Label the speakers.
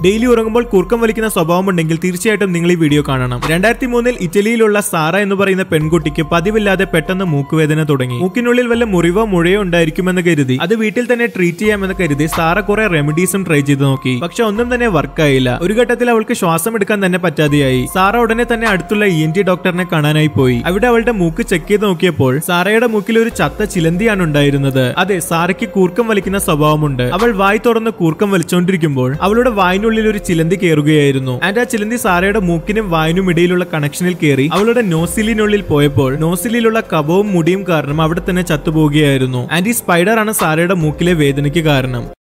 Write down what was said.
Speaker 1: daily ഉറങ്ങുമ്പോൾ കൂർക്കം വലിക്കുന്ന സ്വഭാവം ഉണ്ടെങ്കിൽ തീർച്ചയായിട്ടും നിങ്ങൾ ഈ വീഡിയോ കാണണം രണ്ടായിരത്തി മൂന്നിൽ ഇറ്റലിയിലുള്ള സാറ എന്ന് പറയുന്ന പെൺകുട്ടിക്ക് പതിവില്ലാതെ പെട്ടെന്ന് മൂക്കുവേദന തുടങ്ങി മൂക്കിനുള്ളിൽ വല്ല മുറിവോ മുഴയോ ഉണ്ടായിരിക്കുമെന്ന് കരുതി അത് വീട്ടിൽ തന്നെ ട്രീറ്റ് ചെയ്യാമെന്ന് കരുതി സാറ കുറെ റെമഡീസും ട്രൈ ചെയ്ത് നോക്കി പക്ഷെ ഒന്നും തന്നെ വർക്കായില്ല ഒരു ഘട്ടത്തിൽ അവൾക്ക് ശ്വാസം എടുക്കാൻ തന്നെ പറ്റാതെയായി സാറ ഉടനെ തന്നെ അടുത്തുള്ള ഇ എൻ ടി ഡോക്ടറിനെ കാണാനായി പോയി അവിടെ അവളുടെ മൂക്ക് ചെക്ക് ചെയ്ത് നോക്കിയപ്പോൾ സാറയുടെ മൂക്കിൽ ഒരു ചത്ത ചിലന്തിയാണ് ഉണ്ടായിരുന്നത് അതെ സാറയ്ക്ക് കൂർക്കം വലിക്കുന്ന സ്വഭാവമുണ്ട് അവൾ വായി തുറന്ന് കൂർക്കം വലിച്ചുകൊണ്ടിരിക്കുമ്പോൾ അവളുടെ വായിനുള്ളിൽ ഒരു ചിലന്തി കയറുകയായിരുന്നു ആൻഡ് ആ ചിലന്തി സാറയുടെ മൂക്കിനും വായിനും ഇടയിലുള്ള കണക്ഷനിൽ കയറി അവളുടെ നോസിലിനുള്ളിൽ പോയപ്പോൾ നോസിലിലുള്ള കവവും മുടിയും കാരണം അവിടെ തന്നെ ചത്തുപോവുകയായിരുന്നു ആൻഡ് ഈ സ്പൈഡർ ആണ് സാറയുടെ മൂക്കിലെ വേദനയ്ക്ക് കാരണം